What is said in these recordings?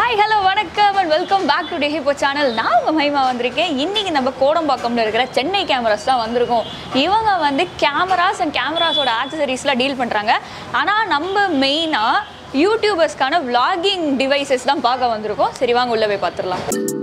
Hi hello வணக்கம் and welcome back to டெஹிப்போ channel நான் உங்கள் மகிமா வந்திருக்கேன் இன்னைக்கு நம்ம கோடம்பாக்கம்ல இருக்கிற சென்னை கேமராஸ் தான் வந்திருக்கோம் இவங்க வந்து கேமராஸ் அண்ட் கேமராஸோட ஆக்சசரிஸ்லாம் டீல் பண்ணுறாங்க ஆனால் நம்ம மெயினாக யூடியூபர்ஸ்க்கான vlogging டிவைசஸ் தான் பார்க்க வந்திருக்கோம் சரி வாங்க உள்ளே போய் பார்த்துடலாம்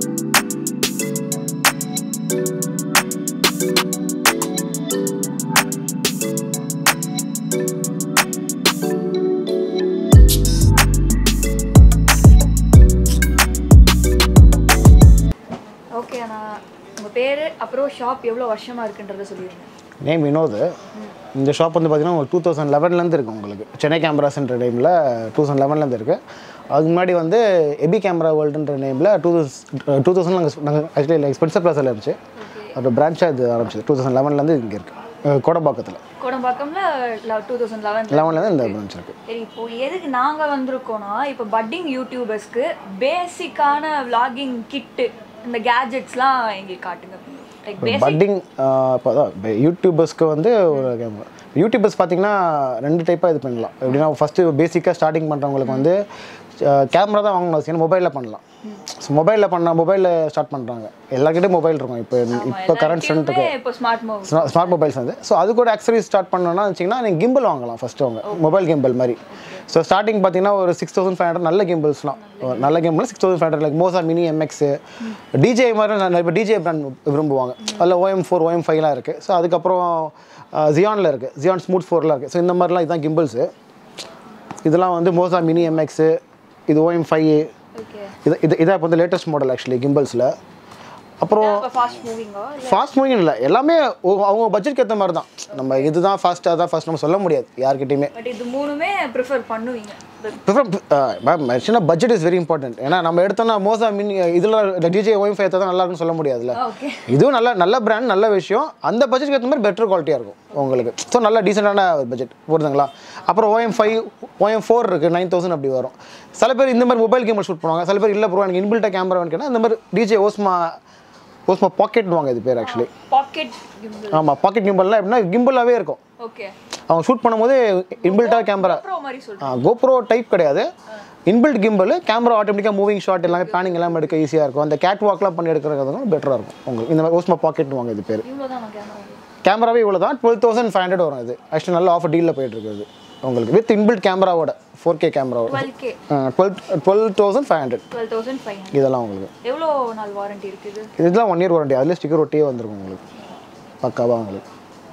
ஓகே அண்ணா உங்கள் பேர் அப்புறம் ஷாப் எவ்வளோ வருஷமாக இருக்குன்றதை சொல்லிடுங்க நேம் வினோத் இந்த ஷாப் வந்து பார்த்தீங்கன்னா டூ தௌசண்ட் லெவன்லேருந்து இருக்குது உங்களுக்கு சென்னை கேமராஸ்ன்ற டைமில் டூ தௌசண்ட் லெவன்லேருந்து இருக்குது அதுக்கு முன்னாடி வந்து எபி கேமரா வேர்ல்டுன்ற நேமில் டூ தௌசண்ட் டூ தௌசண்ட் நாங்கள் நாங்கள் ஆக்சுவலி ஸ்பென்சர் பிளாஸில் இருந்துச்சு அப்புறம் பிரான்ச்சாக இது ஆரம்பிச்சது டூ தௌசண்ட் லெவன்லேருந்து இங்கே இருக்குது கோடம்பாக்கத்தில் கோடம்பாக்கம்ல டூ தௌசண்ட் லெவன் லெவன்லேருந்து இந்த பிரான்ச் இருக்குது சரி இப்போ எதுக்கு நாங்கள் வந்திருக்கோம்னா இப்போ பட்டிங் யூடியூபர்ஸ்க்கு பேசிக்கான vlogging கிட்டு இந்த கேஜெட்ஸ்லாம் எங்களுக்கு காட்டுங்க லைக் பேசிக் பட்டிங் இப்போ தான் யூடியூபர்ஸ்க்கு வந்து ஒரு கேமரா யூடியூபர்ஸ் பார்த்தீங்கன்னா ரெண்டு டைப்பாக இது பண்ணலாம் எப்படின்னா ஃபஸ்ட்டு பேசிக்காக ஸ்டார்டிங் பண்ணுறவங்களுக்கு வந்து கேமரா தான் வாங்கணும் அவசியம் மொபைலில் பண்ணலாம் ஸோ மொபைலில் பண்ண மொபைலில் ஸ்டார்ட் பண்ணுறாங்க எல்லாருக்கிட்டையும் மொபைல் இருக்கும் இப்போ இப்போ கரண்ட் ஸ்டண்ட் இருக்கு இப்போ ஸ்மார்ட் மோட் ஸ்மார்ட் மொபைல்ஸ் வந்து ஸோ அது கூட ஆக்சரிஸ் ஸ்டார்ட் பண்ணணும்னா வச்சிங்கன்னா நீங்கள் கிம்பிள் வாங்கலாம் ஃபஸ்ட்டு அவங்க மொபைல் கிம்பிள் மாதிரி ஸோ ஸ்டார்டிங் பார்த்தீங்கன்னா ஒரு சிக்ஸ் தௌசண்ட் ஃபைவ் ஹண்ட்ரட் நல்ல கிம்பிள்ஸ்லாம் நல்ல gimbal six thousand five hundred like Mozza mini MX DJ மாதிரி நிறைய இப்போ டிஜே பிராண்ட் விரும்புவாங்க அதில் ஓஎம் ஃபோர் ஓஎம் ஃபைவ்லாம் இருக்குது ஸோ அதுக்கப்புறம் ஜியானில் இருக்குது ஜியான் ஸ்மூத் ஃபோர்லாம் இருக்குது ஸோ இந்த மாதிரிலாம் இதுதான் கிம்பிள்ஸு இதெல்லாம் வந்து மோசா மினி எம்எக்ஸு இது ஓஎம் ஃபைவ் ஓகே இது இது இதான் இப்போ வந்து லேட்டஸ்ட் மாடல் ஆக்சுவலி கிம்பிள்ஸில் அப்புறம் இப்போ ஃபாஸ்ட் மூவிங்கா ஃபாஸ்ட் மூவிங் இல்லை எல்லாமே ஒ- அவங்க பட்ஜெட்க்கு ஏற்ற மாதிரி தான் நம்ம இதுதான் ஃபாஸ்ட்டாக தான் ஃபஸ்ட் நம்ம சொல்ல முடியாது யார்கிட்டயுமே பட் இது மூணுமே ப்ரிஃபர் பண்ணுவீங்க ப்ரிஃபர் மேம் ஆக்சுவலாக பட்ஜெட் இஸ் வெரி இம்பார்ட்டன்ட் ஏன்னா நம்ம எடுத்தோம்னா மோசா மின் இதில் டிஜே ஒய்ஃபை ஏற்ற தான் நல்லா இருக்குன்னு சொல்ல முடியாதுல்ல ஓகே இதுவும் நல்ல நல்ல பிராண்ட் நல்ல விஷயம் அந்த பட்ஜெட்க்கு ஏற்ற மாதிரி பெட்டர் குவாலிட்டியாக இருக்கும் உங்களுக்கு ஸோ நல்ல டீசெண்டான பட்ஜெட் போடுதுங்களா அப்புறம் ஓஎம் ஃபைவ் ஓஎம் ஃபோர் இருக்குது நைன் தௌசண்ட் அப்படி வரும் சில பேர் இந்த மாதிரி மொபைல் கேமரா ஷூட் பண்ணுவாங்க சில பேர் இல்லை ப்ரோ எனக்கு இன்பில்ட்டாக கேமரா வேணும்னா இந்த மாதிரி டிஜே ஓஸ்மா ஓஸ்மா பாக்கெட் வாங்க இது பேர் ஆக்சுவலி பாக்கெட் கிம்பிள் ஆமாம் பாக்கெட் கிம்பல்லாம் எப்படின்னா கிம்பலாகவே இருக்கும் ஓகே அவங்க ஷூட் பண்ணும்போது இன்பில்ட்டாக கேமரா ப்ரோ மாதிரி சொல்றேன் கோப்ரோ டைப் கிடையாது இன்பில்ட் கிம்பல் கேமரா ஆட்டோமேட்டிக்காக மூவிங் ஷாட் எல்லாமே பேனிங் எல்லாம் எடுக்க ஈஸியாக இருக்கும் அந்த கேட் வாக்லாம் பண்ணி எடுக்கிறதுக்கும் பெட்டராக இருக்கும் உங்களுக்கு இந்த மாதிரி ஓஸ்மா பாக்கெட் வாங்க இது பேர் இவ்வளோ தான் கேமரா கேமராவே இவ்வளோ தான் டுவெல் தௌசண்ட் ஃபைவ் ஹண்ட்ரட் வரும் இது ஆக்சுவலி நல்ல ஆஃபர் டீலில் போயிட்டு இருக்குது உங்களுக்கு வித் இன்பில்ட் கேமராவோட ஃபோர் கே கேமராவோட twelve K twelve twelve thousand five hundred twelve thousand five hundred இதெல்லாம் உங்களுக்கு எவ்வளோ நாள் வாரண்டி இருக்குது இதெல்லாம் ஒன் இயர் வாரண்டி அதில் ஸ்டிக்கர் ஒட்டியே வந்துருக்கும் உங்களுக்கு பக்காவாக உங்களுக்கு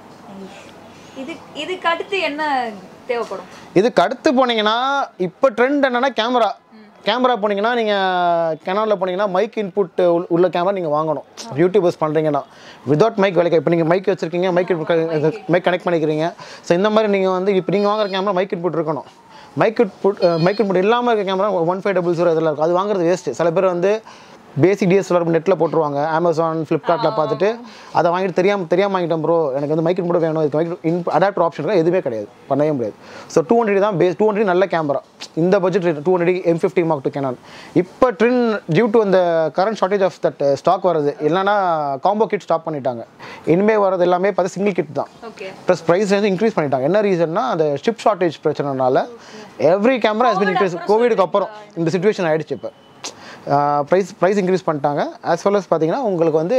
இது இதுக்கு அடுத்து என்ன தேவைப்படும் இதுக்கு அடுத்து போனீங்கன்னா இப்போ ட்ரெண்ட் என்னன்னா கேமரா கேமரா போனீங்கன்னா நீங்கள் கெனானில் போனீங்கன்னா மைக் இன்புட் உள்ள கேமரா நீங்கள் வாங்கணும் யூடியூபர்ஸ் பண்ணுறீங்கன்னா விதவுட் மைக் வேலைக்கு இப்போ நீங்கள் மைக் வச்சுருக்கீங்க மைக் மைக் கனெக்ட் பண்ணிக்கிறீங்க ஸோ இந்த மாதிரி நீங்கள் வந்து இப்போ நீங்கள் வாங்குற கேமரா மைக் இன்புட் இருக்கணும் மைக் இன்புட் மைக் இன்புட் இல்லாமல் இருக்க camera one five double zero இதெல்லாம் இருக்கும் அது வாங்குறது வேஸ்ட்டு சில பேர் வந்து பேசிக் டிஎஸ்எல்ஆர் நெட்டில் போட்டுருவாங்க அமேசான் ஃப்ளிப்கார்ட்டில் பார்த்துட்டு அதை வாங்கிட்டு தெரியாமல் தெரியாமல் வாங்கிட்டேன் ப்ரோ எனக்கு வந்து மைக் இன்புட் வேணும் இதுக்கு மைக் இன் அடாப்டர் ஆப்ஷன் இருக்கா எதுவுமே கிடையாது பண்ணவே முடியாது ஸோ டூ ஹண்ட்ரட் தான் பேஸ் டூ ஹண்ட்ரட் நல்ல கேமரா இந்த budget rate two hundred M fifty mark two Canon இப்போ ட்ரின் டியூ டு அந்த current shortage of that stock வருது இல்லைன்னா காம்போ கிட் ஸ்டாப் பண்ணிட்டாங்க இனிமேல் வரது எல்லாமே பார்த்து சிங்கிள் கிட் தான் ஓகே ப்ளஸ் ப்ரைஸ் வந்து இன்க்ரீஸ் பண்ணிட்டாங்க என்ன ரீசன்னா அந்த ஷிப் ஷார்ட்டேஜ் பிரச்சனைனால every camera has been increase கோவிடுக்கு அப்புறம் இந்த சுச்சுவேஷன் ஆயிடுச்சு இப்போ ப்ரைஸ் ப்ரைஸ் இன்க்ரீஸ் பண்ணிட்டாங்க ஆஸ் வெல் அஸ் பார்த்தீங்கன்னா உங்களுக்கு வந்து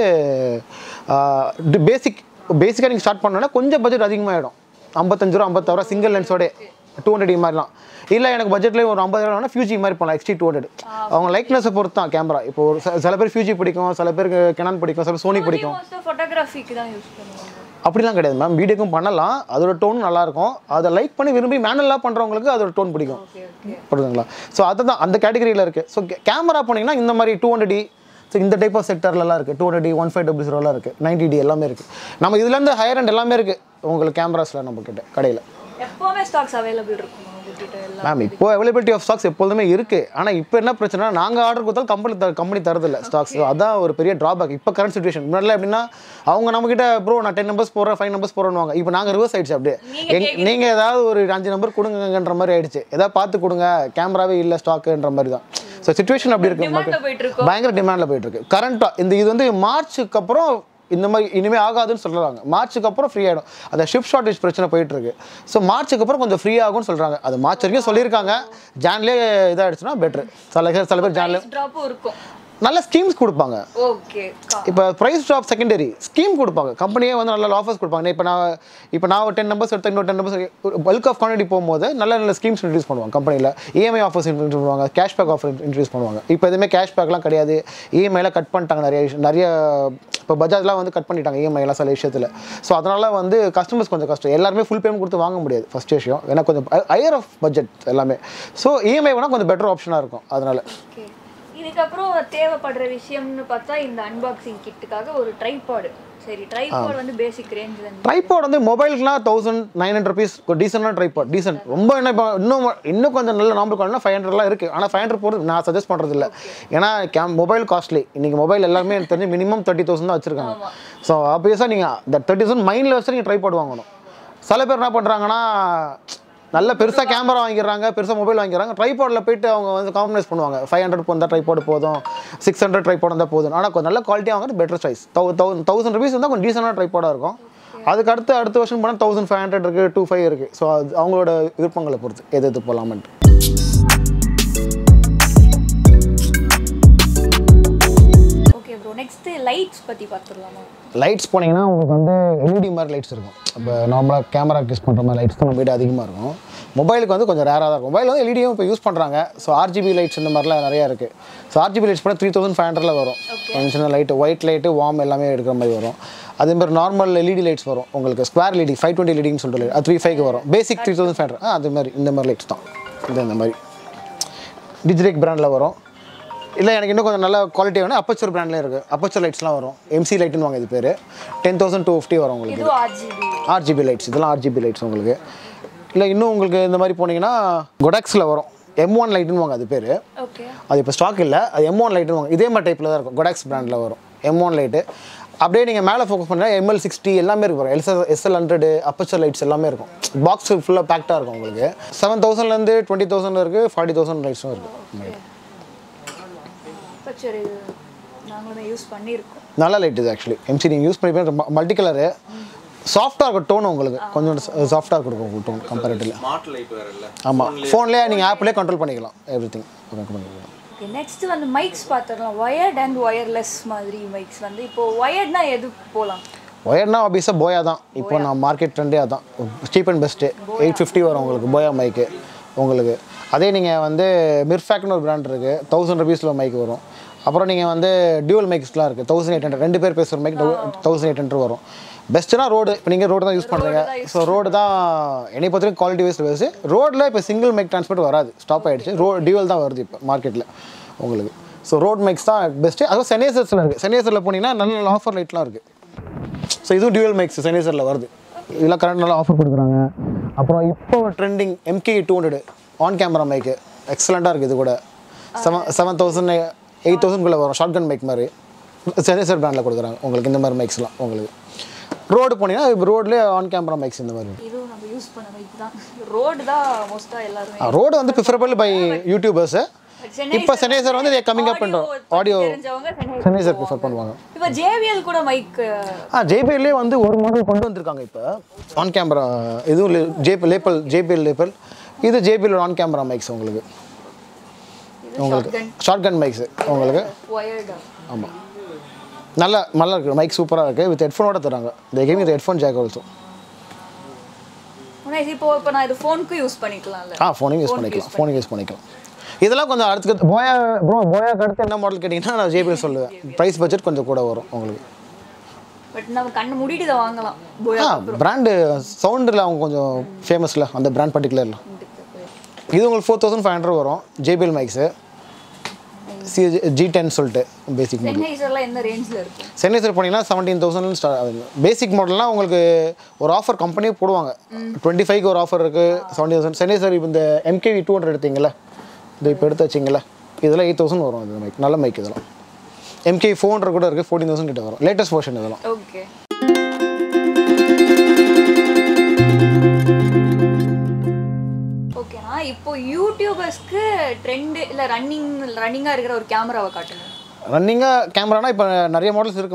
பேசிக் பேசிக்காக நீங்கள் ஸ்டார்ட் பண்ணோன்னா கொஞ்சம் பட்ஜெட் அதிகமாகிடும் ஐம்பத்தஞ்சு ரூபா ஐம்பத்தாறு சிங்கிள் லென்ஸோட டூ ஹண்ட்ரட் மாதிரிலாம் இல்லை எனக்கு பட்ஜெட்லேயே ஒரு ஐம்பதாயிரம் வேணா ஃபியூஜி மாதிரி போகலாம் எக்ஸ்டி டூ ஹண்ட்ரட் அவங்க லைக்னஸை பொறுத்து தான் கேமரா இப்போ ஒரு சில- சில பேர் ஃபியூஜி பிடிக்கும் சில பேருக்கு கெனான் பிடிக்கும் சில பேர் சோனி பிடிக்கும் ஃபோட்டோகிராஃபிக்கு தான் யூஸ் பண்ணுவாங்க அப்படிலாம் கிடையாது மேம் வீடியோக்கும் பண்ணலாம் அதோட டோன் நல்லாயிருக்கும் அதை லைக் பண்ணி விரும்பி மேனலாக பண்ணுறவங்களுக்கு அதோட டோன் பிடிக்கும் ஓகே ஓகே புரியுதுங்களா ஸோ அதுதான் அந்த கேட்டகரியில் இருக்குது ஸோ கேமரா போனீங்கன்னா இந்த மாதிரி டூ ஹண்ட்ரட் டி ஸோ இந்த டைப் ஆஃப் செக்டர்லலாம் இருக்குது two hundred D one five double ஜீரோலாம் இருக்குது நைன்டி டி எல்லாமே இருக்குது நம்ம இதுலேருந்து ஹையர் அண்ட் எல்லாமே இருக்குது உங்களுக்கு கேமராஸில் நம்ம கிட்ட கடையில் எப்போவுமே ஸ்டாக்ஸ் அவைலபிள் இருக்கும் உங்ககிட்ட எல்லாம் மேம் இப்போ அவைலபிலிட்டி ஆஃப் ஸ்டாக்ஸ் எப்போதுமே இருக்குது ஆனால் இப்போ என்ன பிரச்சனை நாங்கள் ஆர்டர் கொடுத்தாலும் கம்பெனி த கம்பெனி தரதில்ல ஸ்டாக்ஸ் அதான் ஒரு பெரிய ட்ராபேக் இப்போ கரண்ட் சுச்சுவேஷன் முன்னாடிலாம் எப்படின்னா அவங்க நம்மக்கிட்ட ப்ரோ நான் டென் நம்பர்ஸ் போடுறேன் ஃபைவ் நம்பர்ஸ் போடுறேன்னு இப்போ நாங்கள் ரிவர்ஸ் ஆயிடுச்சு அப்படியே எங் நீங்கள் ஏதாவது ஒரு அஞ்சு நம்பர் கொடுங்கன்ற மாதிரி ஆயிடுச்சு ஏதாவது பார்த்து கொடுங்க கேமராவே இல்லை ஸ்டாக்குன்ற மாதிரி தான் ஸோ சுச்சுவேஷன் அப்படி இருக்கு டிமாண்ட்ல போயிட்டு இருக்கோம் பயங்கர டிமாண்டில் போயிட்டு இருக்கு கரண்ட்டாக இந்த இது வந்து மார்ச்சுக்கு அப்புறம் இந்த மாதிரி இனிமேல் ஆகாதுன்னு சொல்கிறாங்க மார்ச்சுக்கு அப்புறம் ஃப்ரீ ஆகிடும் அந்த ஷிப் ஷார்ட்டேஜ் பிரச்சனை போயிட்டு இருக்கு ஸோ மார்ச்சுக்கு அப்புறம் கொஞ்சம் ஃப்ரீ ஆகும்னு சொல்கிறாங்க அது மார்ச் வரைக்கும் சொல்லியிருக்காங்க ஜான்லேயே இதாகிடுச்சுன்னா பெட்ரு சில பேர் சில பேர் ஜான்ல ட்ராப்பும் இருக்கும் நல்ல ஸ்கீம்ஸ் கொடுப்பாங்க ஓகே இப்போ ப்ரைஸ் ட்ராப் செகண்டரி ஸ்கீம் கொடுப்பாங்க கம்பெனியே வந்து நல்ல ஆஃபர்ஸ் கொடுப்பாங்க இப்போ நான் இப்போ நான் ஒரு டென் நம்பர்ஸ் எடுத்து இன்னொரு ten numbers bulk of quantity போகும்போது நல்ல நல்ல ஸ்கீம்ஸ் இன்ட்ரடியூஸ் பண்ணுவாங்க கம்பெனியில் இஎம்ஐ ஆஃபர்ஸ் இன்ட்ரடியூஸ் பண்ணுவாங்க கேஷ்பேக் ஆஃபர் இன்ட்ரடியூஸ் பண்ணுவாங்க இப்போ எதுவுமே கேஷ்பேக்லாம் கிடையாது இஎம்ஐல கட் பண்ணிட்டாங்க நிறைய விஷயம் நிறைய இப்போ பஜாஜ்லாம் வந்து கட் பண்ணிட்டாங்க இஎம்ஐலாம் சில விஷயத்தில் ஸோ அதனால் வந்து கஸ்டமர்ஸ் கொஞ்சம் கஷ்டம் எல்லாருமே ஃபுல் பேமெண்ட் கொடுத்து வாங்க முடியாது ஃபஸ்ட் விஷயம் ஏன்னா கொஞ்சம் ஹையர் ஆஃப் பட்ஜெட் எல்லாமே ஸோ இஎம்ஐ வேணால் கொஞ்சம் பெட்டர் ஆப்ஷனாக இருக்கும் அதனால் ஓகே இதுக்கப்புறம் தேவைப்படுற விஷயம்னு பார்த்தா இந்த அன்பாக்சிங் கிட்டுக்காக ஒரு ட்ரைபாடு சரி ட்ரைபாட் வந்து பேசிக் ரேஞ்சில் இருந்து ட்ரைபாட் வந்து மொபைலுக்குலாம் தௌசண்ட் நைன் ஹண்ட்ரட் ருபீஸ் டீசெண்டான ட்ரைபாட் டீசென்ட் ரொம்ப என்ன இப்போ இன்னும் இன்னும் கொஞ்சம் நல்ல நார்மல் கால்னா ஃபைவ் ஹண்ட்ரட்லாம் இருக்குது ஆனால் ஃபைவ் ஹண்ட்ரட் போகிறது நான் சஜஸ்ட் பண்ணுறது இல்லை ஏன்னா கேம் மொபைல் காஸ்ட்லி இன்றைக்கி மொபைல் எல்லாமே எனக்கு தெரிஞ்சு மினிமம் தேர்ட்டி தௌசண்ட் தான் வச்சுருக்காங்க ஸோ ஆப்வியஸாக நீங்கள் இந்த தேர்ட்டி தௌசண்ட் மைண்டில் வச்சு நீங்கள் ட்ரைபாட் வாங்கணும் சில பேர் என்ன பண்ணுறாங்கன்னா நல்ல பெருசாக கேமரா வாங்கிடுறாங்க பெருசாக மொபைல் வாங்கிடுறாங்க ட்ரைபாடில் போயிட்டு அவங்க வந்து காம்ப்ரமைஸ் பண்ணுவாங்க ஃபைவ் ஹண்ட்ரட் போந்தால் ட்ரைபாடு போதும் சிக்ஸ் ஹண்ட்ரட் ட்ரைபாட் இருந்தால் போதும் ஆனால் கொஞ்சம் நல்ல குவாலிட்டியாக வாங்குறது பெட்டர் சாய்ஸ் தௌ தௌசண்ட் ருபீஸ் இருந்தால் கொஞ்சம் டீசெண்டான ட்ரைபாடாக இருக்கும் அதுக்கு அடுத்து அடுத்த வருஷம் போனால் தௌசண்ட் ஃபைவ் ஹண்ட்ரட் இருக்குது டூ ஃபைவ் இருக்குது ஸோ அது அவங்களோட விருப்பங்களை பொறுத்து எது எது போகலாமன்ட்டு ஓகே ப்ரோ நெக்ஸ்ட் லைட்ஸ் பற்றி பார்த்துடலாமா லைட்ஸ் போனீங்கன்னா உங்களுக்கு வந்து எல்இடி மாதிரி லைட்ஸ் இருக்கும் இப்போ நார்மலாக கேமரா யூஸ் பண்ணுற மாதிரி லைட்ஸ் தான் நம்ம வீடு அதிகமாக இருக்கும் மொபைலுக்கு வந்து கொஞ்சம் ரேராக தான் இருக்கும் மொபைல் வந்து எல்இடியும் இப்போ யூஸ் பண்ணுறாங்க ஸோ ஆர்ஜிபி லைட்ஸ் இந்த மாதிரிலாம் நிறையா இருக்குது ஸோ ஆர்ஜிபி லைட்ஸ் பண்ணால் த்ரீ தௌசண்ட் ஃபைவ் ஹண்ட்ரடில் வரும் கொஞ்சம் சின்ன லைட்டு ஒயிட் லைட்டு வார்ம் எல்லாமே எடுக்கிற மாதிரி வரும் அதே மாதிரி நார்மல் எல்இடி லைட்ஸ் வரும் உங்களுக்கு ஸ்கொயர் எல்இடி ஃபைவ் டுவெண்ட்டி எல்இடின்னு சொல்லிட்டு light. அது த்ரீ ஃபைவ்க்கு வரும் basic three thousand five hundred அது மாதிரி இந்த மாதிரி லைட்ஸ் தான் இது இந்த மாதிரி டிஜிடெக் பிராண்டில் வரும் இல்லை எனக்கு இன்னும் கொஞ்சம் நல்ல குவாலிட்டி வேணும் அப்பச்சர் பிராண்ட்லேயும் இருக்குது அப்பச்சர் லைட்ஸ்லாம் வரும் எம்சி லைட்டுன்னு வாங்க இது பேர் டென் தௌசண்ட் டூ ஃபிஃப்டி வரும் உங்களுக்கு இதுவும் ஆர்ஜிபி ஆர்ஜிபி லைட்ஸ் இதெல்லாம் ஆர்ஜிபி லைட்ஸ் உங்களுக்கு இல்லை இன்னும் உங்களுக்கு இந்த மாதிரி போனீங்கன்னா கொடாக்ஸில் வரும் எம் ஒன் லைட்டுன்னு வாங்க அது பேர் ஓகே அது இப்போ ஸ்டாக் இல்லை அது எம் ஒன் லைட்டுன்னு வாங்க இதே மாதிரி டைப்பில் தான் இருக்கும் கொடாக்ஸ் பிராண்டில் வரும் எம் ஒன் லைட்டு அப்படியே நீங்கள் மேலே ஃபோக்கஸ் பண்ணா எம்எல் சிக்ஸ்டி எல்லாமே இருக்கு வரும் LS SL hundred aperture lights எல்லாமே இருக்கும் பாக்ஸ் ஃபுல்லாக பேக்டாக இருக்கும் உங்களுக்கு செவன் தௌசண்ட்லேருந்து டுவெண்ட்டி தௌசண்ட் இருக்குது ஃபார்ட்டி தௌசண்ட் லைட்ஸும் இருக்குது சரி நாங்களுமே யூஸ் பண்ணியிருக்கோம் நல்ல லைட் இது ஆக்சுவலி எம்சி நீங்கள் யூஸ் பண்ணி மல்டி கலரு சாஃப்டாக இருக்கும் டோன் உங்களுக்கு கொஞ்சம் சாஃப்டாக கொடுக்கும் உங்களுக்கு டோன் கம்பேரிட்டிவ்ல ஸ்மார்ட் லைட் வேற இல்ல ஆமாம் ஃபோன்லேயே நீங்கள் ஆப்லேயே கண்ட்ரோல் பண்ணிக்கலாம் எவ்ரி திங் பண்ணிக்கலாம் ஓகே நெக்ஸ்ட் வந்து மைக்ஸ் பார்த்துடலாம் ஒயர்ட் அண்ட் ஒயர்லெஸ் மாதிரி மைக்ஸ் வந்து இப்போ ஒயர்ட்னா எது போகலாம் ஒயர்னா ஆபியஸாக போயா தான் இப்போ நான் மார்க்கெட் ட்ரெண்டே அதான் cheap and best eight fifty வரும் உங்களுக்கு போயா மைக்கு உங்களுக்கு அதே நீங்கள் வந்து மிர்ஃபேக்னு ஒரு பிராண்ட் இருக்குது தௌசண்ட் ருபீஸில் மைக் வரும் அப்புறம் நீங்கள் வந்து டியூவல் மைக்ஸ்லாம் இருக்குது தௌசண்ட் எயிட் ஹண்ட்ரட் ரெண்டு பேர் பேசுகிற மைக் தௌசண்ட் எயிட் ஹண்ட்ரட் வரும் பெஸ்ட்டுனா ரோடு இப்போ நீங்கள் ரோடு தான் யூஸ் பண்ணுறீங்க ஸோ ரோடு தான் என்னை பொறுத்த வரைக்கும் குவாலிட்டி வைஸ் பேசு ரோட்டில் இப்போ சிங்கிள் மைக் டிரான்ஸ்போர்ட் வராது ஸ்டாப் ஆகிடுச்சு ரோ டியூவல் தான் வருது இப்போ மார்க்கெட்டில் உங்களுக்கு ஸோ ரோட் மைக்ஸ் தான் பெஸ்ட்டு அதுவும் செனேசர்ஸில் இருக்குது செனேசரில் போனீங்கன்னா நல்ல நல்ல ஆஃபர் லைட்லாம் இருக்குது ஸோ இதுவும் டியூவல் மைக்ஸ் செனேசரில் வருது இதெல்லாம் கரண்ட் நல்லா ஆஃபர் கொடுக்குறாங்க அப்புறம் இப்போ trending MK two hundred on camera mic எக்ஸலண்ட்டாக இருக்குது இது கூட செவன் செவன் தௌசண்ட் எயிட் தௌசண்ட்குள்ளே வரும் ஷார்ட் கன் மைக் மாதிரி செனேசர் பிராண்டில் கொடுக்குறாங்க உங்களுக்கு இந்த மாதிரி மைக்ஸ்லாம் உங்களுக்கு ரோடு போனீங்கன்னா இப்போ ரோட்லேயே ஆன் கேமரா மைக்ஸ் இந்த மாதிரி இதுவும் நம்ம யூஸ் பண்ண மைக் தான் ரோடு தான் மோஸ்ட்டாக எல்லாருமே ரோடு வந்து ப்ரிஃபரபிள் பை யூடியூபர்ஸு சென்னை இப்போ செனேசர் வந்து கம்மிங் அப் பண்ணுறோம் ஆடியோ தெரிஞ்சவங்க சென்னை செனேசர் ப்ரிஃபர் பண்ணுவாங்க இப்போ ஜேவிஎல் கூட மைக் ஆ ஜேபிஎல்லே வந்து ஒரு மாடல் கொண்டு வந்திருக்காங்க இப்போ ஆன் கேமரா இதுவும் ஜேபி லேப்பல் ஜேபிஎல் லேப்பல் இது ஜேபிஎல் ஆன் கேமரா மைக்ஸ் உங்களுக்கு உங்களுக்கு ஷார்ட் கன் மைக்ஸ் உங்களுக்கு ஒயர்டு ஆமாம் நல்ல நல்லா இருக்குது மைக் சூப்பராக இருக்குது வித் ஹெட்ஃபோனோட தராங்க இந்த came with headphone jack also ஆனால் இப்போ இப்போ நான் இது ஃபோனுக்கு யூஸ் பண்ணிக்கலாம்ல ஆ ஃபோனையும் யூஸ் பண்ணிக்கலாம் ஃபோனுக்கு யூஸ் பண்ணிக்கலாம் இதெல்லாம் கொஞ்சம் அடுத்து போயா ப்ரோ போயாக்கு அடுத்து என்ன மாடல் கேட்டிங்கன்னா நான் ஜேபிஎல் சொல்லுவேன் ப்ரைஸ் பட்ஜெட் கொஞ்சம் கூட வரும் உங்களுக்கு பட் நம்ம கண்ணு மூடிட்டு இதை வாங்கலாம் போயா ஆ பிராண்டு சவுண்டில் அவங்க கொஞ்சம் ஃபேமஸில் அந்த பிராண்ட் பர்டிகுலரில் இது உங்களுக்கு ஃபோர் தௌசண்ட் ஃபைவ் ஹண்ட்ரட் வரும் JBL mics C G ten சொல்லிட்டு பேசிக் மாடல் சென்னைசர்லாம் எந்த ரேஞ்சில் இருக்கும் சென்னைசர் போனீங்கன்னா செவன்டீன் தௌசண்ட் ஸ்டார்ட் ஆகுது பேசிக் மாடல்னால் உங்களுக்கு ஒரு ஆஃபர் கம்பெனியே போடுவாங்க டுவெண்ட்டி ஃபைவ்க்கு ஒரு ஆஃபர் இருக்குது செவன்டீன் தௌசண்ட் சென்னைசர் இப்போ இந்த எம்கேவி டூ ஹண்ட்ரட் எடுத்தீங்களே இது இப்போ எடுத்து வச்சிங்களே இதெல்லாம் எயிட் தௌசண்ட் வரும் இந்த மைக் நல்ல மைக் இதெல்லாம் எம்கே ஃபோர் ஹண்ட்ரட் கூட இருக்குது ஃபோர்டீன் தௌசண்ட் கிட்ட வரும் லேட்டஸ்ட் வெர்ஷன் இதெல்லாம் ஓகே ஓகேண்ணா இப்போ யூடியூபர்ஸ்க்கு ட்ரெண்டு இல்லை ரன்னிங் ரன்னிங்காக இருக்கிற ஒரு கேமராவை காட்டுங்க ரன்னிங்காக கேமரானா இப்போ நிறைய மாடல்ஸ் இருக்குது மேம்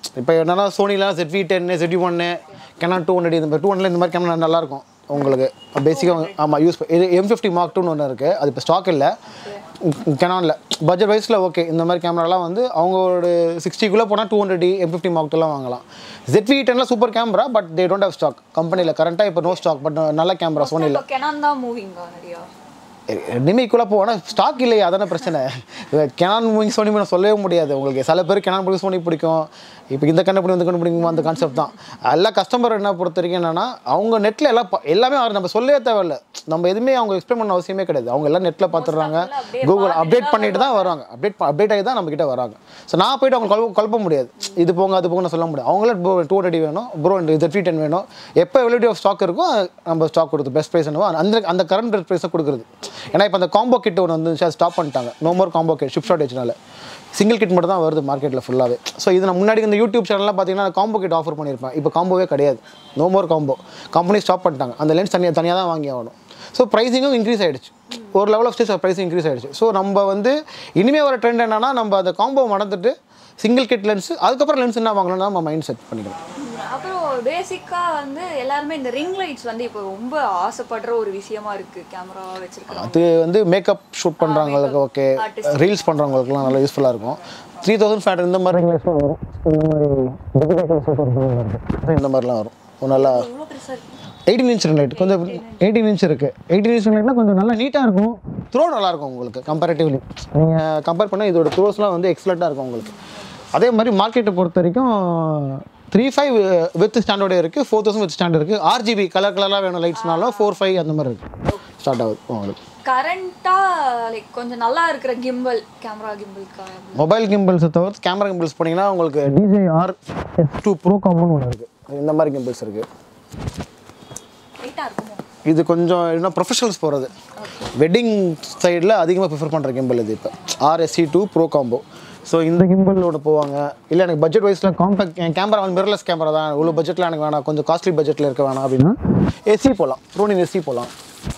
இப்போ என்னன்னா சோனிலாம் ZV டென்னு ZV ஒன்று கேனான் டூ ஹண்ட்ரட் இந்த டூ ஹண்ட்ரட் இந்த மாதிரி கேமரா நல்லாயிருக்கும் உங்களுக்கு பேசிக்காக ஆமாம் யூஸ் இது எம் ஃபிஃப்டி மார்க் டூன்னு ஒன்று இருக்குது அது இப்போ ஸ்டாக் இல்லை கெனானில் பட்ஜெட் வைஸில் ஓகே இந்த மாதிரி கேமராலாம் வந்து அவங்களோட சிக்ஸ்டிக்குள்ளே போனால் two hundred M fifty mark டூலாம் வாங்கலாம் ZV டென்லாம் super camera but they don't have stock கம்பெனியில் கரண்ட்டாக இப்போ நோ ஸ்டாக் பட் நல்ல கேமரா சோனியில் இப்போ கெனான் தான் மூவிங்கா நிறையா ரெண்டுமே ஈக்குவலாக போகும் ஆனால் ஸ்டாக் இல்லையா அதானே பிரச்சனை கெனான் மூவிங் சோனி நான் சொல்லவே முடியாது உங்களுக்கு சில பேர் கெனான் பிடிக்கும் சோனி பிடிக்கும் இப்போ இந்த கண்டுபிடி இந்த கண்டுபிடிக்குமா அந்த கான்செப்ட் தான் எல்லா கஸ்டமர் என்ன பொறுத்த வரைக்கும் என்னன்னா அவங்க நெட்டில் எல்லாம் பா- எல்லாமே அவர் நம்ம சொல்லவே தேவையில்ல நம்ம எதுவுமே அவங்க எக்ஸ்பிளைன் பண்ண அவசியமே கிடையாது அவங்க எல்லாம் நெட்டில் பார்த்துடுறாங்க அப்படியே கூகுள் அப்டேட் பண்ணிட்டு தான் வராங்க அப்டேட் அப்டேட் ஆகி தான் நம்ம கிட்ட வராங்க ஸோ நான் போயிட்டு அவங்க குழப்ப குழப்ப முடியாது இது போங்க அது போங்க சொல்ல முடியாது அவங்களே ப்ரோ டூ ஹண்ட்ரட் வேணும் ப்ரோ இந்த த்ரீ டென் வேணும் எப்போ எவ்வளோ ஆஃப் ஸ்டாக் இருக்கோ அது நம்ம ஸ்டாக் கொடுத்து பெஸ்ட் ப்ரைஸ் என்னவோ அந்த அந்த கரண்ட் பெஸ்ட் ப்ரைஸை கொடுக்குறது ஏன்னா இப்போ அந்த காம்போ கிட் ஒன்று வந்து ஸ்டாப் பண்ணிட்டாங்க no more combo kit chip ஷார்டேஜ்னால சிங்கிள் கிட் மட்டும் தான் வருது மார்க்கெட்டில் ஃபுல்லாகவே ஸோ இது நான் முன்னாடி இந்த யூடியூப் சேனல்லாம் பார்த்தீங்கன்னா காம்போ கிட் ஆஃபர் பண்ணியிருப்பேன் இப்போ காம்போவே கிடையாது no more combo company stop பண்ணிட்டாங்க அந்த லென்ஸ் தனியாக தனியாக தான் வாங்கி ஆகணும் ஸோ ப்ரைஸிங்கும் இன்க்ரீஸ் ஆயிடுச்சு ஒரு level of stage pricing increase ஆயிடுச்சு ஸோ நம்ம வந்து இனிமேல் வர ட்ரெண்ட் என்னன்னா நம்ம அந்த காம்போ மறந்துட்டு சிங்கிள் கிட் லென்ஸ் அதுக்கப்புறம் லென்ஸ் என்ன வாங்கணும்னா நம்ம மைண்ட் செட் பண்ணிக்கலாம் அப்புறம் பேசிக்கா வந்து எல்லாருமே இந்த ரிங் லைட்ஸ் வந்து இப்போ ரொம்ப ஆசைப்படுற ஒரு விஷயமா இருக்கு கேமரா வச்சிருக்காங்க அது வந்து மேக்கப் ஷூட் பண்ணுறவங்களுக்கு ஓகே ரீல்ஸ் பண்ணுறவங்களுக்குலாம் நல்லா யூஸ்ஃபுல்லாக இருக்கும் த்ரீ தௌசண்ட் ஃபைவ் இந்த மாதிரி ரிங்லைஸ்லாம் வரும் இந்த மாதிரி digital சூப்பர் இருக்கும் இந்த மாதிரிலாம் வரும் ஒரு நல்லா இவ்வளோ பெருசா இருக்கு எயிட்டீன் இன்ச் லைட் கொஞ்சம் எயிட்டீன் இன்ச் இருக்குது எயிட்டீன் இன்ச் லைட்லாம் கொஞ்சம் நல்லா நீட்டாக இருக்கும் த்ரோ நல்லாயிருக்கும் உங்களுக்கு கம்பேரிட்டிவ்லி நீங்கள் கம்பேர் பண்ணால் இதோட த்ரோஸ்லாம் வந்து எக்ஸலண்ட்டாக இருக்கும் உங்களுக்கு அதே மாதிரி மார்க்கெட்டை பொறுத்த வரைக்கும் த்ரீ ஃபைவ் வித் ஸ்டாண்டர்டே இருக்குது ஃபோர் தௌசண்ட் வித் ஸ்டாண்டர்ட் இருக்குது ஆர்ஜிபி கலர் கலராக வேணும் லைட்ஸ்னாலும் ஃபோர் ஃபைவ் அந்த மாதிரி இருக்குது ஸ்டார்ட் ஆகுது உங்களுக்கு கரண்டா லைக் கொஞ்சம் நல்லா இருக்கிற கிம்பல் கேமரா கிம்பல்க்கா மொபைல் கிம்பிள்ஸை தவிர்த்து கேமரா கிம்பிள்ஸ் போனீங்கன்னா உங்களுக்கு DJ R S two pro காம்போன்னு ஒன்று இருக்குது இந்த மாதிரி கிம்பிள்ஸ் இருக்குது லைட்டா இருக்குமோ இது கொஞ்சம் இன்னும் ப்ரொஃபஷனல்ஸ் போகிறது வெட்டிங் சைடில் அதிகமாக ப்ரிஃபர் பண்ணுற கிம்பிள் இது இப்போ RSC two pro combo so இந்த கிம்பிளோட போவாங்க இல்லை எனக்கு பட்ஜெட் வைஸில் காம்பேக்ட் என் கேமரா வந்து மிரர்லெஸ் கேமரா தான் இவ்வளோ பட்ஜெட்டில் எனக்கு வேணாம் கொஞ்சம் காஸ்ட்லி பட்ஜெட்டில் இருக்க வேணாம் அப்படின்னா எஸ்சி போகலாம் ரோனின் எஸ்சி போகலாம்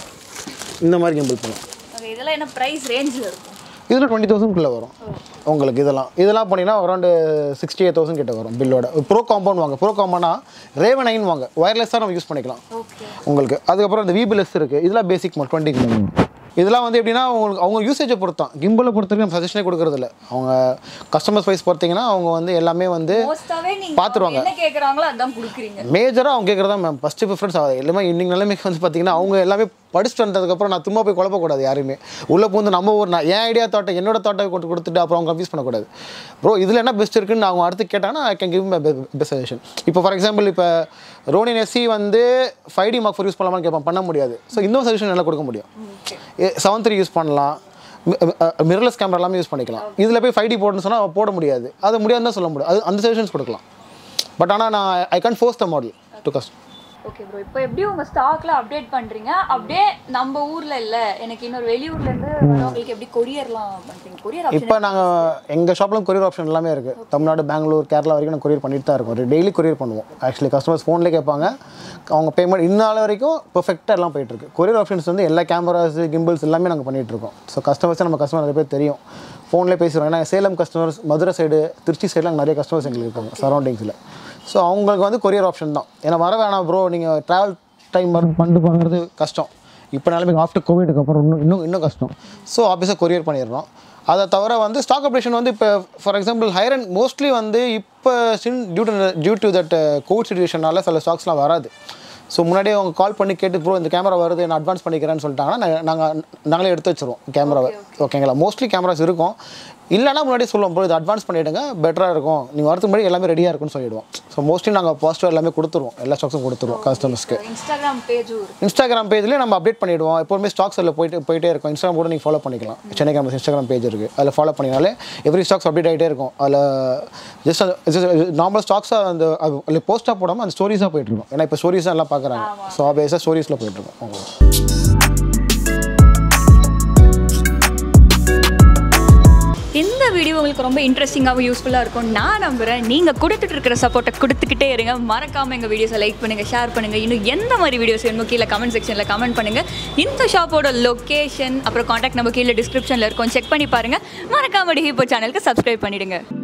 இந்த மாதிரி கிம்பிள் போகலாம் ஓகே இதெல்லாம் என்ன ப்ரைஸ் ரேஞ்சில் இருக்கும் இதில் டுவெண்ட்டி தௌசண்ட்குள்ளே வரும் உங்களுக்கு இதெல்லாம் இதெல்லாம் போனீங்கன்னா அரௌண்டு சிக்ஸ்டி எயிட் தௌசண்ட் கிட்ட வரும் பில்லோட ப்ரோ காம்பவுண்ட் வாங்க ப்ரோ காம்பவுண்டா ரேவன் நைன் வாங்க ஒயர்லெஸ்ஸாக நம்ம யூஸ் பண்ணிக்கலாம் ஓகே உங்களுக்கு அதுக்கப்புறம் இந்த விபிஎஸ் இருக்குது இதெல்லாம் பேசிக் மோட் டுவெண்ட்டி கிலோ இதெல்லாம் வந்து எப்படின்னா உங்களுக்கு அவங்க யூசேஜை பொறுத்தான் கிம்பிளை பொறுத்த வரைக்கும் நம்ம சஜஷனே கொடுக்கறது இல்லை அவங்க கஸ்டமர்ஸ் வைஸ் பார்த்தீங்கன்னா அவங்க வந்து எல்லாமே வந்து மோஸ்டாவே நீங்க பாத்துருவாங்க. என்ன கேக்குறாங்களோ அதான் கொடுக்குறீங்க மேஜராக அவங்க கேட்குறதா மேம் ஃபஸ்ட்டு ப்ரிஃபரன்ஸ் ஆகுது எல்லாமே இன்னைக்கு நிலைமைக்கு வந்து பார்த்தீங்கன்னா அவங்க எல்லாமே படிச்சுட்டு வந்ததுக்கப்புறம் நான் சும்மா போய் குழப்பக்கூடாது யாருமே உள்ளே பூந்து நம்ம ஒரு நான் என் ஐடியா தாட்டை என்னோட தாட்டை கொண்டு கொடுத்துட்டு அப்புறம் அவங்க கன்ஃபியூஸ் பண்ணக்கூடாது ப்ரோ இதில் என்ன பெஸ்ட் இருக்குன்னு அவங்க அடுத்து கேட்டாங்கன்னா I can give best suggestion இப்போ ஃபார் எக்ஸாம்பிள் இப்போ ரோனின் எஸ்சி வந்து five D mark four use பண்ணலாமான்னு கேட்பான் பண்ண முடியாது ஸோ இன்னொரு சஜஷன் நல்லா கொடுக்க முடியும் செவன் த்ரீ யூஸ் பண்ணலாம் மிரர்லெஸ் கேமரா எல்லாமே யூஸ் பண்ணிக்கலாம் இதில் போய் ஃபைவ் டி போடணும்னு சொன்னால் போட முடியாது அது முடியாதுன்னு தான் சொல்ல முடியும் அது அந்த சஜஷன்ஸ் கொடுக்கலாம் பட் ஆனால் நான் I can force the model to கஸ்ட் ஓகே ப்ரோ இப்போ எப்படி உங்க ஸ்டாக்ல அப்டேட் பண்றீங்க அப்படியே நம்ம ஊர்ல இல்ல எனக்கு இன்னொரு வெளியூர்ல இருந்து வரவங்களுக்கு எப்படி கொரியர்லாம் பண்றீங்க கொரியர் ஆப்ஷன் இப்போ நாங்கள் எங்கள் ஷாப்பில் கொரியர் ஆப்ஷன் எல்லாமே இருக்குது தமிழ்நாடு பெங்களூர் கேரளா வரைக்கும் நான் கொரியர் பண்ணிட்டு தான் இருக்கோம் டெய்லி கொரியர் பண்ணுவோம் ஆக்சுவலி கஸ்டமர்ஸ் ஃபோன்லேயே கேட்பாங்க அவங்க பேமெண்ட் இந்நாள் வரைக்கும் பெர்ஃபெக்டாக எல்லாம் போயிட்டுருக்கு கொரியர் ஆப்ஷன்ஸ் வந்து எல்லா கேமராஸ் கிம்பிள்ஸ் எல்லாமே நாங்கள் பண்ணிகிட்டு இருக்கோம் ஸோ கஸ்டமர்ஸை நம்ம கஸ்டமர் நிறைய பேர் தெரியும் ஃபோன்லேயே பேசுகிறோம் ஏன்னா சேலம் கஸ்டமர்ஸ் மதுரை சைடு திருச்சி சைடில் நிறைய கஸ்டமர்ஸ் எங்களுக்கு இருக்காங்க சரௌண்டிங்ஸில் ஸோ அவங்களுக்கு வந்து கொரியர் ஆப்ஷன் தான் ஏன்னா வர வேணாம் ப்ரோ நீங்கள் ட்ராவல் டைம் மருந்து பண்ணிட்டு வாங்குறது கஷ்டம் இப்போ நிலைமைக்கு ஆஃப்டர் கோவிடுக்கு அப்புறம் இன்னும் இன்னும் இன்னும் கஷ்டம் ஸோ ஆஃபீஸாக கொரியர் பண்ணிடுறோம் அதை தவிர வந்து ஸ்டாக் ஆப்ரேஷன் வந்து இப்போ for example higher and mostly வந்து இப்போ சின் due to due to that covid சுச்சுவேஷனால சில ஸ்டாக்ஸ்லாம் வராது ஸோ முன்னாடியே அவங்க கால் பண்ணி கேட்டு ப்ரோ இந்த கேமரா வருது நான் அட்வான்ஸ் பண்ணிக்கிறேன்னு சொல்லிட்டாங்கன்னா நாங்கள் நாங்களே எடுத்து வச்சிருவோம் கேமராவை ஓகேங்களா மோஸ்ட்லி கேமராஸ் இருக்கும் இல்லைனா முன்னாடி சொல்லுவோம் ப்ரோ இது அட்வான்ஸ் பண்ணிவிடுங்க பெட்டராக இருக்கும் நீங்கள் வரதுக்கு முன்னாடி எல்லாமே ரெடியாக இருக்கும்னு சொல்லிடுவோம் ஸோ மோஸ்ட்லி நாங்கள் பாசிட்டிவ் எல்லாமே கொடுத்துருவோம் எல்லா ஸ்டாக்ஸும் கொடுத்துருவோம் கஸ்டமர்ஸ்க்கு இன்ஸ்டாகிராம் பேஜும் இருக்கு இன்ஸ்டாகிராம் பேஜ்லேயே நம்ம அப்டேட் பண்ணிவிடுவோம் எப்போவுமே ஸ்டாக்ஸ் அதில் போயிட்டு போயிட்டே இருக்கும் இன்ஸ்டாகிராம் கூட நீங்கள் ஃபாலோ பண்ணிக்கலாம் சென்னை கேமரஸ் இன்ஸ்டாகிராம் பேஜ் இருக்குது அதில் ஃபாலோ பண்ணினாலே எவ்ரி ஸ்டாக்ஸ் அப்டேட் ஆகிட்டே இருக்கும் அதில் ஜஸ்ட் நார்மல் ஸ்டாக்ஸாக அந்த அதில் போஸ்ட்டாக போடாமல் அந்த ஸ்டோரிஸாக போயிட்டுருக்கும் ஏன்னா இப்போ ஸ்டோரிஸாக எல்லாம் பார்க்குறாங்க ஸோ ஆபியஸாக ஸ்டோரிஸில் போயிட்டுருக்கும் உங்களுக்கு இந்த வீடியோ உங்களுக்கு ரொம்ப இன்ட்ரெஸ்டிங்காகவும் யூஸ்ஃபுல்லாக இருக்கும் நான் நம்புகிறேன் நீங்கள் கொடுத்துட்டு இருக்கிற சப்போர்ட்டை கொடுத்துக்கிட்டே இருங்க மறக்காமல் எங்கள் வீடியோஸை லைக் பண்ணுங்கள் ஷேர் பண்ணுங்கள் இன்னும் எந்த மாதிரி வீடியோஸ் வேணுமோ கீழே கமெண்ட் செக்ஷனில் கமெண்ட் பண்ணுங்கள் இந்த ஷாப்போட லொக்கேஷன் அப்புறம் காண்டாக்ட் நம்ம கீழே டிஸ்கிரிப்ஷனில் இருக்கும் செக் பண்ணி பாருங்கள் மறக்காம டிஹிப்போ சேனலுக்கு சப்ஸ்கிரைப் பண்ணிடுங்க